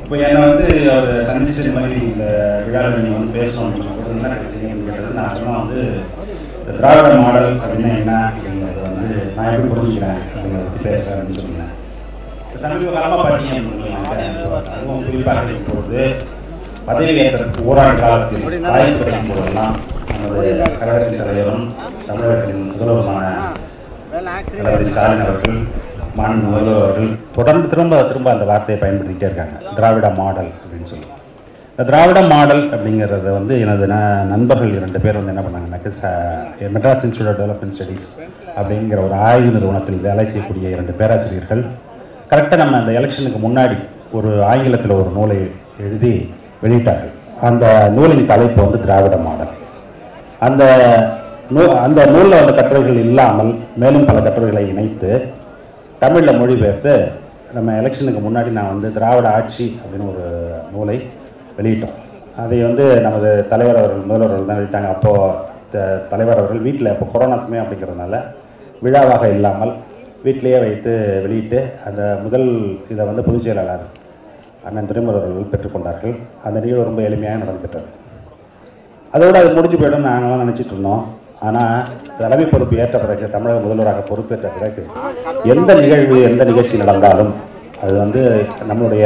இப்போ என்னை வந்து அவர் சந்திச்சு இந்த மாதிரி இந்த விழாவில் நீங்கள் வந்து பேசணும் அப்படின்னு சொல்லும்போது என்ன பேசுறீங்கன்னு கேட்டது நான் சொன்னால் வந்து இந்த திராவிட மாடல் அப்படின்னா என்ன அப்படிங்கிறது வந்து நான் எப்படி புரிஞ்சுக்கிறேன் அப்படிங்கிறத பற்றி பேசுகிறேன் அப்படின்னு சொன்னேன் இப்ப சமீப காலமாக பார்த்தீங்க அப்படின்னாக்க அதுவும் குறிப்பாக இப்பொழுது பதவியேற்ற ஓராண்டு காலத்தில் வாய்ப்பு கிடைக்கும் போதெல்லாம் நமது கழகத்தின் தலைவரும் தமிழகத்தின் முதல்வருமான தளபதி ஸ்டாலின் அவர்கள் மாண்பு முதல்வர் அவர்கள் தொடர்ந்து திரும்ப திரும்ப அந்த வார்த்தையை பயன்படுத்திக்கிட்டே இருக்காங்க திராவிட மாடல் அப்படின்னு சொல்லி இந்த திராவிட மாடல் அப்படிங்கிறத வந்து எனது ந நண்பர்கள் இரண்டு பேர் வந்து என்ன பண்ணாங்கன்னாக்க ச Madras Institute of Development Studies அப்படிங்கிற ஒரு ஆய்வு நிறுவனத்தில் வேலை செய்யக்கூடிய இரண்டு பேராசிரியர்கள் கரெக்டாக நம்ம அந்த எலெக்ஷனுக்கு முன்னாடி ஒரு ஆங்கிலத்தில் ஒரு நூலை எழுதி வெளியிட்டார்கள் அந்த நூலின் தலைப்பு வந்து திராவிட மாடல் அந்த நூ அந்த நூலில் வந்த கட்டுரைகள் இல்லாமல் மேலும் பல கட்டுரைகளை இணைத்து தமிழில் மொழிபெயர்த்து நம்ம எலெக்ஷனுக்கு முன்னாடி நான் வந்து திராவிட ஆட்சி அப்படின்னு ஒரு நூலை வெளியிட்டோம் அதை வந்து நமது தலைவர் அவர்கள் முதல்வர் அவர்கள் தான் வெளியிட்டாங்க அப்போது தலைவர் அவர்கள் வீட்டில் இப்போ கொரோனா சமயம் அப்படிங்கிறதுனால விழாவாக இல்லாமல் வீட்டிலேயே வைத்து வெளியிட்டு அந்த முதல் இதை வந்து பொதுச் செயலாளர் அண்ணன் துரைமுருகன் அவர்கள் பெற்றுக்கொண்டார்கள் அந்த நிகழ்வு ரொம்ப எளிமையாக நடந்துவிட்டது அதோட அது முடிஞ்சு போயிடும் நாங்களாம் நினச்சிட்டு இருந்தோம் ஆனால் தலைமை பொறுப்பு ஏற்ற பிறகு தமிழக முதல்வராக பொறுப்பேற்ற பிறகு எந்த நிகழ்வு எந்த நிகழ்ச்சி நடந்தாலும் அது வந்து நம்மளுடைய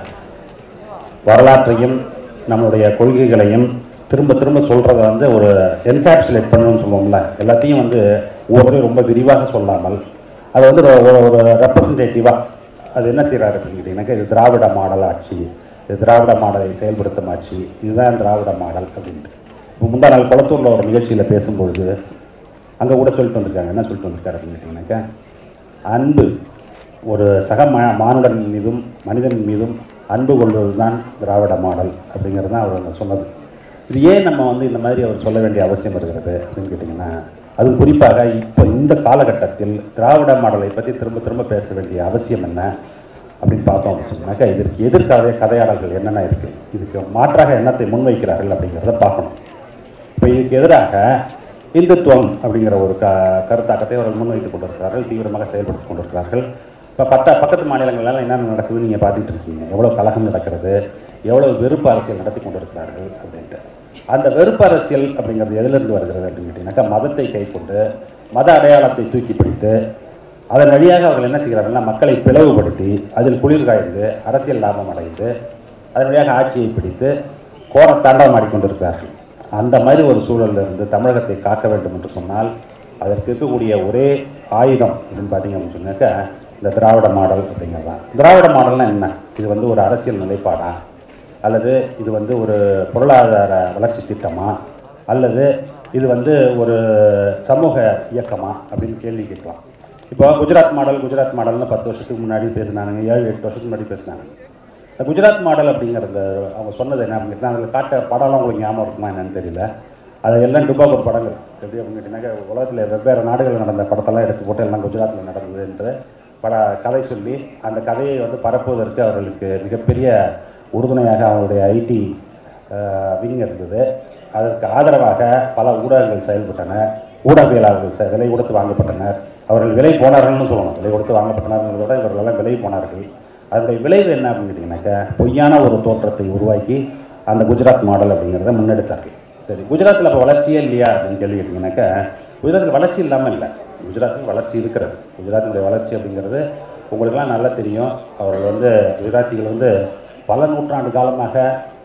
வரலாற்றையும் நம்மளுடைய கொள்கைகளையும் திரும்ப திரும்ப சொல்கிறத வந்து ஒரு என்கேப்சுலேட் பண்ணணும்னு சொல்லுவோம்ல எல்லாத்தையும் வந்து ஒவ்வொரு ரொம்ப விரிவாக சொல்லாமல் அது வந்து ஒரு ஒரு- ஒரு ரெப்ரசன்டேட்டிவாக அது என்ன செய்கிறாரு அப்படின்னு கேட்டிங்கன்னாக்கா இது திராவிட மாடல் ஆட்சி இது திராவிட மாடலை செயல்படுத்தும் ஆட்சி இதுதான் திராவிட மாடல் அப்படின்ட்டு இப்போ முந்தா நாள் குளத்தூரில் ஒரு நிகழ்ச்சியில் பேசும்பொழுது அங்கே கூட சொல்லிட்டு வந்திருக்காங்க என்ன சொல்லிட்டு வந்திருக்காரு அப்படின்னு கேட்டிங்கன்னாக்கா அன்பு ஒரு சக மா மானுடன் மீதும் மனிதன் மீதும் அன்பு கொள்வது தான் திராவிட மாடல் அப்படிங்கிறது தான் அவர் அங்க சொன்னது இது ஏன் நம்ம வந்து இந்த மாதிரி அவர் சொல்ல வேண்டிய அவசியம் இருக்கிறது அப்படின்னு கேட்டிங்கன்னா அது குறிப்பாக இப்போ இந்த காலகட்டத்தில் திராவிட மாடலை பற்றி திரும்ப திரும்ப பேச வேண்டிய அவசியம் என்ன அப்படின்னு பார்த்தோம் அப்படின்னு சொன்னாக்கா இதற்கு எதிர்கால கதையாடல்கள் என்னென்ன இருக்குது இதுக்கு மாற்றாக என்னத்தை முன்வைக்கிறார்கள் அப்படிங்கிறத பார்க்கணும் இப்போ இதுக்கு எதிராக இந்துத்துவம் அப்படிங்கிற ஒரு க கருத்தாக்கத்தை அவர்கள் முன்வைத்துக் கொண்டிருக்கிறார்கள் தீவிரமாக செயல்படுத்திக் கொண்டிருக்கிறார்கள் இப்போ பத்த பக்கத்து மாநிலங்கள்லாம் என்னென்ன நடக்குதுன்னு நீங்கள் பார்த்துட்டு இருக்கீங்க எவ்வளோ கலகம் நடக்கிறது எவ்வளோ வெறுப்பு அரசியல் நடத்தி கொண்டிருக்கிறார்கள் அப்படின்ட்டு அந்த வெறுப்பு அரசியல் அப்படிங்கிறது எதிலிருந்து வருகிறது அப்படின்னு கேட்டிங்கனாக்கா மதத்தை கைக்கொண்டு மத அடையாளத்தை தூக்கி பிடித்து அதன் வழியாக அவர்கள் என்ன செய்கிறார்கள்னா மக்களை பிளவுபடுத்தி அதில் குளிர் காய்ந்து அரசியல் லாபம் அடைந்து அதன் வழியாக ஆட்சியை பிடித்து கோர தாண்டவம் ஆடிக்கொண்டிருக்கிறார்கள் அந்த மாதிரி ஒரு சூழல்ல இருந்து தமிழகத்தை காக்க வேண்டும் என்று சொன்னால் அதற்கு இருக்கக்கூடிய ஒரே ஆயுதம் அப்படின்னு பார்த்தீங்க அப்படின்னு சொன்னாக்கா இந்த திராவிட மாடல் அப்படிங்கிறது தான் திராவிட மாடல்னா என்ன இது வந்து ஒரு அரசியல் நிலைப்பாடா அல்லது இது வந்து ஒரு பொருளாதார வளர்ச்சி திட்டமா அல்லது இது வந்து ஒரு சமூக இயக்கமா அப்படின்னு கேள்வி கேட்கலாம் இப்போ குஜராத் மாடல் குஜராத் மாடல்னு பத்து வருஷத்துக்கு முன்னாடி பேசினாங்க ஏழு எட்டு வருஷத்துக்கு முன்னாடி பேசினாங்க இந்த குஜராத் மாடல் அப்படிங்கிறது அவங்க சொன்னது என்ன அப்படின்னு கேட்டால் அதில் காட்ட படம்லாம் உங்களுக்கு ஞாபகம் இருக்குமா என்னன்னு தெரியல அது எல்லாம் டுபாக்கூர் படங்கள் எப்படி அப்படின்னு கேட்டிங்கன்னாக்கா உலகத்தில் வெவ்வேறு நாடுகளில் நடந்த படத்தெல்லாம் எடுத்து போட்டு எல்லாம் குஜராத்தில் நடந்தது என்று பட கதை சொல்லி அந்த கதையை வந்து பரப்புவதற்கு அவர்களுக்கு மிகப்பெரிய உறுதுணையாக அவருடைய ஐடி விங் இருந்தது அதற்கு ஆதரவாக பல ஊடகங்கள் செயல்பட்டன ஊடகவியலாளர்கள் செ- விலை கொடுத்து வாங்கப்பட்டனர் அவர்கள் விலை போனார்கள்னு சொல்லணும் விலை கொடுத்து வாங்கப்பட்டனர்ங்கிறத விட இவர்களெல்லாம் விலை போனார்கள் அதனுடைய விளைவு என்ன அப்படின்னு கேட்டிங்கனாக்கா பொய்யான ஒரு தோற்றத்தை உருவாக்கி அந்த குஜராத் மாடல் அப்படிங்கிறத முன்னெடுத்தார்கள் சரி குஜராத்தில் அப்போ வளர்ச்சியே இல்லையா அப்படின்னு கேள்வி கேட்டிங்கனாக்கா குஜராத்தில் வளர்ச்சி இல்லாமல் இல்லை குஜராத்தில் வளர்ச்சி இருக்கிறது குஜராத்தினுடைய வளர்ச்சி அப்படிங்கிறது உங்களுக்கெல்லாம் நல்லா தெரியும் அவர்கள் வந்து குஜராத்திகள் வந்து பல நூற்றாண்டு காலமாக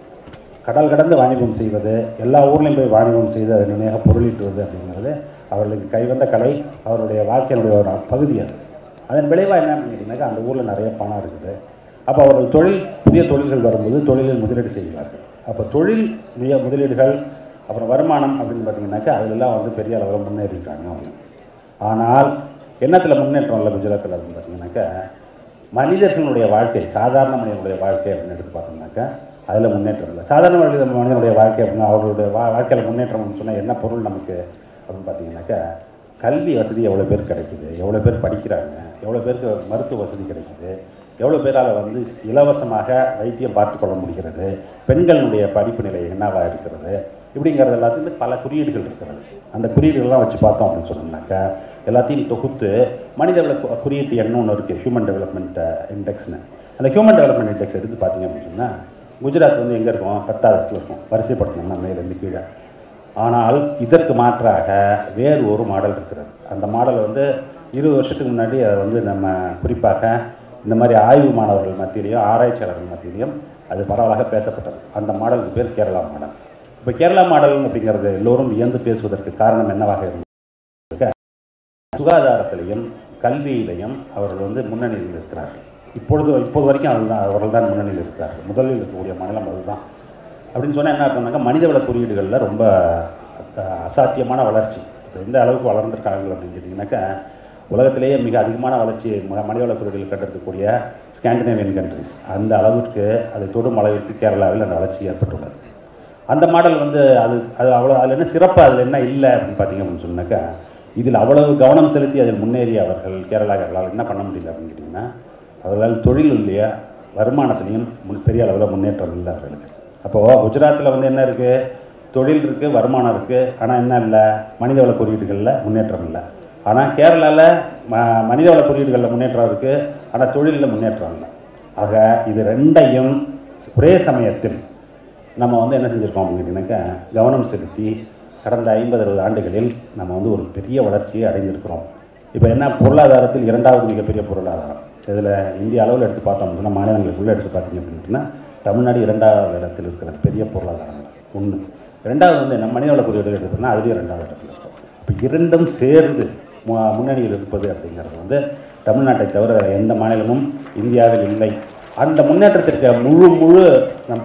கடல் கடந்து வாணிபம் செய்வது எல்லா ஊர்லேயும் போய் வாணிபம் செய்து அதன் நினைவாக பொருளீட்டுவது அப்படிங்கிறது அவர்களுக்கு கைவந்த கலை அவருடைய வாழ்க்கையினுடைய ஒரு பகுதி அது அதன் விளைவாக என்ன பண்ணிட்டீங்கன்னாக்கா அந்த ஊரில் நிறைய பணம் இருக்குது அப்போ அவர்கள் தொழில் புதிய தொழில்கள் வரும்போது தொழிலில் முதலீடு செய்வார்கள் அப்போ தொழில் மிக முதலீடுகள் அப்புறம் வருமானம் அப்படின்னு பார்த்தீங்கன்னாக்கா அதெல்லாம் வந்து பெரிய அளவில் முன்னேறிட்டாங்க அவங்க ஆனால் என்னத்தில் முன்னேற்றம் இல்லை குஜராத்தில் அப்படின்னு பார்த்தீங்கன்னாக்கா மனிதர்களுடைய வாழ்க்கை சாதாரண மனிதனுடைய வாழ்க்கை அப்படின்னு எடுத்து பார்த்தோம்னாக்கா அதில் முன்னேற்றம் இல்லை சாதாரண மனித மனிதனுடைய வாழ்க்கை அப்படின்னா அவர்களுடைய வா வாழ்க்கையில் முன்னேற்றம் சொன்னால் என்ன பொருள் நமக்கு அப்படின்னு பார்த்தீங்கன்னாக்கா கல்வி வசதி எவ்வளோ பேர் கிடைக்குது எவ்வளோ பேர் படிக்கிறாங்க எவ்வளோ பேருக்கு மருத்துவ வசதி கிடைக்குது எவ்வளோ பேரால் வந்து இலவசமாக வைத்தியம் பார்த்துக்கொள்ள முடிகிறது பெண்களுடைய படிப்பு நிலை என்னவா இருக்கிறது இப்படிங்கிறது எல்லாத்துக்கும் பல குறியீடுகள் இருக்கிறது அந்த குறியீடுகள்லாம் வச்சு பார்த்தோம் அப்படின்னு சொன்னோம்னாக்கா எல்லாத்தையும் தொகுத்து மனித வள கு- குறியீட்டு எண்ணம் ஒன்று இருக்குது ஹியூமன் டெவலப்மெண்ட் இண்டெக்ஸ்னு அந்த ஹியூமன் டெவலப்மெண்ட் இண்டெக்ஸ் எடுத்து பார்த்தீங்க அப்படின்னு சொன்னால் குஜராத் வந்து எங்கே இருக்கும் பத்தாவது இடத்துல இருக்கும் வரிசைப்படுத்தணும்னா மேலேருந்து கீழே ஆனால் இதற்கு மாற்றாக வேறு ஒரு மாடல் இருக்கிறது அந்த மாடல் வந்து இருபது வருஷத்துக்கு முன்னாடி அதை வந்து நம்ம குறிப்பாக இந்த மாதிரி ஆய்வு மாணவர்கள் மத்தியிலையும் ஆராய்ச்சியாளர்கள் மத்தியிலையும் அது பரவலாக பேசப்பட்டது அந்த மாடலுக்கு பேர் கேரளா மாடல் இப்போ கேரளா மாடல் அப்படிங்கிறது எல்லோரும் வியந்து பேசுவதற்கு காரணம் என்னவாக இருந்தது சுகாதாரத்திலையும் கல்வியிலையும் அவர்கள் வந்து முன்னணியில் இருக்கிறார்கள் இப்பொழுது இப்போது வரைக்கும் அதுதான் அவர்கள் தான் முன்னணியில் இருக்கிறார்கள் முதலில் இருக்கக்கூடிய மாநிலம் அதுதான் அப்படின்னு சொன்னால் என்ன அர்த்தம்னாக்கா மனிதவள குறியீடுகளில் ரொம்ப அஹ், அசாத்தியமான வளர்ச்சி இப்போ எந்த அளவுக்கு வளர்ந்துருக்காங்க அப்படின்னு கேட்டிங்கனாக்கா உலகத்திலேயே மிக அதிகமான வளர்ச்சி ம- மனிதவள குறியீடுகள் கண்டிருக்கக்கூடிய ஸ்காண்டினேவியன் கண்ட்ரிஸ் அந்த அளவிற்கு அதை தொடும் அளவிற்கு கேரளாவில் அந்த வளர்ச்சி ஏற்பட்டுள்ளது அந்த மாடல் வந்து அது அது அவ்வளோ அதில் என்ன சிறப்பு அதில் என்ன இல்லை அப்படின்னு பார்த்தீங்க அப்படின்னு சொன்னாக்கா இதில் அவ்வளவு கவனம் செலுத்தி அதில் முன்னேறிய அவர்கள் கேரளா கேரளாவில் என்ன பண்ண முடியல அப்படின்னு கேட்டிங்கன்னா அவர்களால் தொழில் இல்லையா வருமானத்திலையும் முன் பெரிய அளவில் முன்னேற்றம் இல்லை அவர்களுக்கு அப்போது குஜராத்தில் வந்து என்ன இருக்குது தொழில் இருக்குது வருமானம் இருக்குது ஆனால் என்ன இல்லை மனிதவள குறியீடுகளில் முன்னேற்றம் இல்லை ஆனால் கேரளாவில் ம மனிதவள குறியீடுகளில் முன்னேற்றம் இருக்குது ஆனால் தொழிலில் முன்னேற்றம் இல்லை ஆக இது ரெண்டையும் ஒரே சமயத்தில் நம்ம வந்து என்ன செஞ்சுருக்கோம் அப்படின்னாக்கா கவனம் செலுத்தி கடந்த ஐம்பது அறுபது ஆண்டுகளில் நம்ம வந்து ஒரு பெரிய வளர்ச்சியை அடைந்திருக்கிறோம் இப்போ என்ன பொருளாதாரத்தில் இரண்டாவது மிகப்பெரிய பொருளாதாரம் இதில் இந்திய அளவில் எடுத்து பார்த்தோம் அப்படின்னா மாநிலங்களுக்குள்ளே எடுத்து பார்த்தீங்க அப்படின்னா தமிழ்நாடு இரண்டாவது இடத்தில் இருக்கிறது பெரிய பொருளாதாரம் ஒன்று ரெண்டாவது வந்து நம்ம மனிதவள குறியீடு எடுத்தோம்னா அதுலேயும் ரெண்டாவது இடத்துல இருக்கும் இப்போ இரண்டும் சேர்ந்து மு- முன்னணியில் இருப்பது அப்படிங்கிறது வந்து தமிழ்நாட்டை தவிர வேறு எந்த மாநிலமும் இந்தியாவில் இல்லை அந்த முன்னேற்றத்திற்கு முழு முழு நம்ம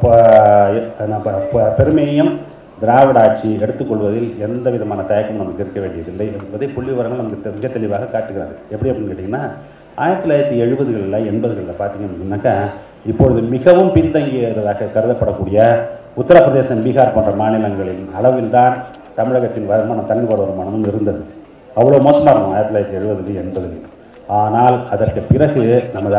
நம்ம ப- பெருமையையும் திராவிட ஆட்சி எடுத்துக்கொள்வதில் எந்த விதமான தயக்கமும் நமக்கு இருக்க வேண்டியதில்லை என்பதை புள்ளி விவரங்கள் நமக்கு தெ- மிக தெளிவாக காட்டுகிறது எப்படி அப்படின்னு கேட்டிங்கன்னா ஆயிரத்தி தொள்ளாயிரத்தி எழுபதுகளில் எண்பதுகளில் பார்த்தீங்க அப்படின்னாக்கா இப்பொழுது மிகவும் பின்தங்கியதாக கருதப்படக்கூடிய உத்தரப்பிரதேசம் பீகார் போன்ற மாநிலங்களின் அளவில்தான் தமிழகத்தின் வருமானம் தனிப்பட வருமானமும் இருந்தது அவ்வளோ மோசமாக இருக்கும் ஆயிரத்தி தொள்ளாயிரத்தி எழுபதுலேயும் எண்பதுலையும் ஆனால் அதற்கு பிறகு நமது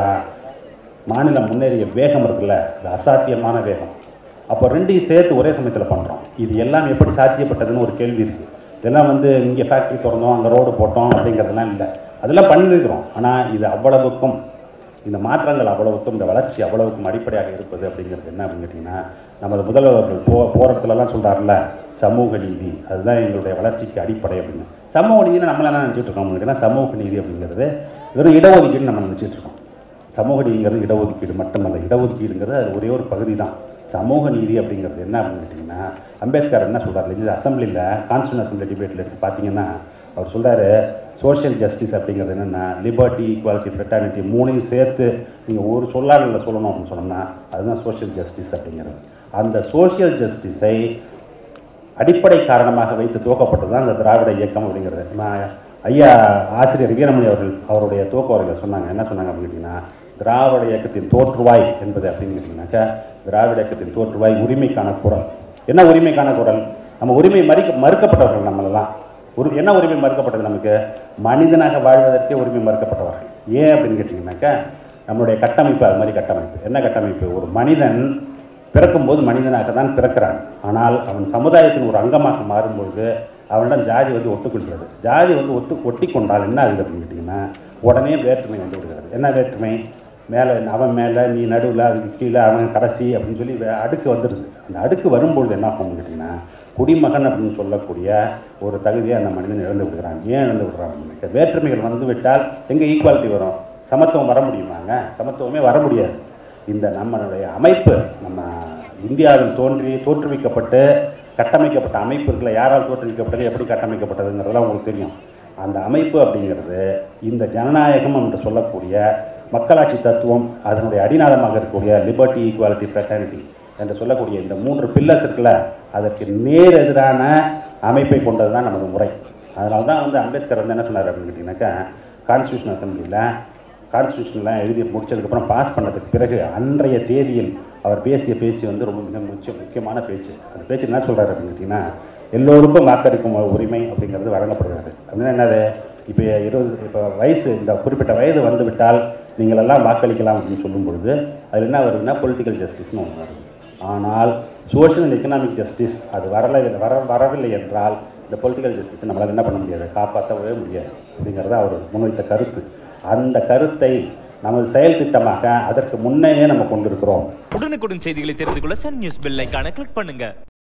மாநிலம் முன்னேறிய வேகம் இருக்குல்ல அது அசாத்தியமான வேகம் அப்போ ரெண்டையும் சேர்த்து ஒரே சமயத்தில் பண்ணுறோம் இது எல்லாம் எப்படி சாத்தியப்பட்டதுன்னு ஒரு கேள்வி இருக்குது இதெல்லாம் வந்து இங்கே ஃபேக்ட்ரி திறந்தோம் அங்கே ரோடு போட்டோம் அப்படிங்கிறதெல்லாம் இல்லை அதெல்லாம் பண்ணியிருக்கிறோம் ஆனால் இது அவ்வளவுக்கும் இந்த மாற்றங்கள் அவ்வளவுக்கும் இந்த வளர்ச்சி அவ்வளவுக்கும் அடிப்படையாக இருப்பது அப்படிங்கிறது என்ன அப்படின்னு கேட்டிங்கன்னா நமது முதல்வர்கள் போ போகிற இடத்துலலாம் சொல்கிறாருல சமூக நீதி அதுதான் எங்களுடைய வளர்ச்சிக்கு அடிப்படை அப்படின்னு சமூக நீதினு நம்மள என்ன நினச்சிட்டு இருக்கோம் அப்படின்னா சமூக நீதி அப்படிங்கிறது வெறும் இடஒதுக்கீடு நம்ம நினச்சிட்டு இருக்கோம் சமூக நீதிங்கிறது இடஒதுக்கீடு மட்டுமல்ல இடஒதுக்கீடுங்கிறது அது ஒரே ஒரு பகுதி தான் சமூக நீதி அப்படிங்கிறது என்ன அப்படின்னு கேட்டிங்கன்னா அம்பேத்கர் என்ன சொல்கிறார் இது அசம்பிளியில் கான்ஸ்டியூன் அசம்பிளி டிபேட்டில் எடுத்து பார்த்தீங்கன்னா அவர் சொல்றாரு சோஷியல் ஜஸ்டிஸ் அப்படிங்கிறது என்னென்னா லிபர்ட்டி ஈக்குவாலிட்டி ஃப்ரெட்டானிட்டி மூணையும் சேர்த்து நீங்கள் ஒரு சொல்லாடலில் சொல்லணும் அப்படின்னு சொன்னோம்னா அதுதான் சோஷியல் ஜஸ்டிஸ் அப்படிங்கிறது அந்த சோஷியல் ஜஸ்டிஸை அடிப்படை காரணமாக வைத்து துவக்கப்பட்டது தான் அந்த திராவிட இயக்கம் அப்படிங்கிறது நான் ஐயா ஆசிரியர் வீரமணி அவர்கள் அவருடைய துவக்க உரையில் சொன்னாங்க என்ன சொன்னாங்க அப்படின்னு கேட்டிங்கன்னா திராவிட இயக்கத்தின் தோற்றுவாய் என்பது அப்படின்னு கேட்டிங்கனாக்கா திராவிட இயக்கத்தின் தோற்றுவாய் உரிமைக்கான குரல் என்ன உரிமைக்கான குரல் நம்ம உரிமை மறுக்க மறுக்கப்பட்டவர்கள் நம்மளெல்லாம் ஒரு என்ன உரிமை மறுக்கப்பட்டது நமக்கு மனிதனாக வாழ்வதற்கே உரிமை மறுக்கப்பட்டவர்கள் ஏன் அப்படின்னு கேட்டிங்கனாக்கா நம்மளுடைய கட்டமைப்பு அது மாதிரி கட்டமைப்பு என்ன கட்டமைப்பு ஒரு மனிதன் பிறக்கும்போது மனிதனாக தான் பிறக்கிறான் ஆனால் அவன் சமுதாயத்தின் ஒரு அங்கமாக மாறும்பொழுது அவனிடம் ஜாதி வந்து ஒட்டுக்கொள்கிறது ஜாதி வந்து ஒட்டு ஒட்டி கொண்டால் என்ன ஆகுது அப்படின்னு கேட்டிங்கன்னா உடனே வேற்றுமை வந்து விடுகிறது என்ன வேற்றுமை மேலே அவன் மேலே நீ நடுவில் அதுக்கு கீழே அவன் கடைசி அப்படின்னு சொல்லி வே- அடுக்கு வந்துடுது அந்த அடுக்கு வரும்பொழுது என்ன ஆகும் கேட்டிங்கன்னா குடிமகன் அப்படின்னு சொல்லக்கூடிய ஒரு தகுதியை அந்த மனிதன் இழந்து விடுகிறான் ஏன் இழந்து விடுறான் அப்படின்னாக்க வேற்றுமைகள் வந்து விட்டால் எங்கே ஈக்குவாலிட்டி வரும் சமத்துவம் வர முடியுமாங்க சமத்துவமே வர முடியாது இந்த நம்மளுடைய அமைப்பு நம்ம இந்தியாவில் தோன்றி தோற்றுவிக்கப்பட்டு கட்டமைக்கப்பட்ட அமைப்பு இருக்குல்ல யாரால் தோற்றுவிக்கப்பட்டது எப்படி கட்டமைக்கப்பட்டதுங்கிறதெல்லாம் உங்களுக்கு தெரியும் அந்த அமைப்பு அப்படிங்கிறது இந்த ஜனநாயகம் என்று சொல்லக்கூடிய மக்களாட்சி தத்துவம் அதனுடைய அடிநாதமாக இருக்கக்கூடிய லிபர்ட்டி ஈக்குவாலிட்டி ஃப்ரெட்டர்னிட்டி என்று சொல்லக்கூடிய இந்த மூன்று பில்லர்ஸ் இருக்குல்ல அதற்கு நேர் எதிரான அமைப்பை கொண்டது தான் நமது முறை அதனால தான் வந்து அம்பேத்கர் வந்து என்ன சொன்னார் அப்படின்னு கேட்டிங்கனாக்கா கான்ஸ்டியூஷன் அசம்பிளியில் கான்ஸ்டியூஷன்லாம் எழுதி முடிச்சதுக்கப்புறம் பாஸ் பண்ணதுக்கு பிறகு அன்றைய தேதியில் அவர் பேசிய பேச்சு வந்து ரொம்ப மிக முக்கிய முக்கியமான பேச்சு அந்த பேச்சு என்ன சொல்கிறாரு அப்படின்னு கேட்டிங்கன்னா எல்லோருக்கும் வாக்களிக்கும் உரிமை அப்படிங்கிறது வழங்கப்படுகிறது அப்படின்னா என்னது இப்போ இருபது இப்போ வயசு இந்த குறிப்பிட்ட வயது வந்து விட்டால் நீங்கள் எல்லாம் வாக்களிக்கலாம் அப்படின்னு சொல்லும் பொழுது அதில் என்ன வருதுன்னா பொலிட்டிக்கல் ஜஸ்டிஸ்னு ஒன்று வருது ஆனால் சோஷியல் அண்ட் எக்கனாமிக் ஜஸ்டிஸ் அது வரலை வர வரவில்லை என்றால் இந்த பொலிட்டிக்கல் ஜஸ்டிஸ் நம்மளால் என்ன பண்ண முடியாது காப்பாற்றவே முடியாது அப்படிங்கிறத அவர் முன்வைத்த கருத்து அந்த கருத்தை நமது செயல் திட்டமாக அதற்கு முன்னையே நம்ம கொண்டிருக்கிறோம் உடனுக்குடன் செய்திகளை தெரிந்து கொள்ள சன் நியூஸ் பெல் ஐகானை கிளிக் பண்ணுங்க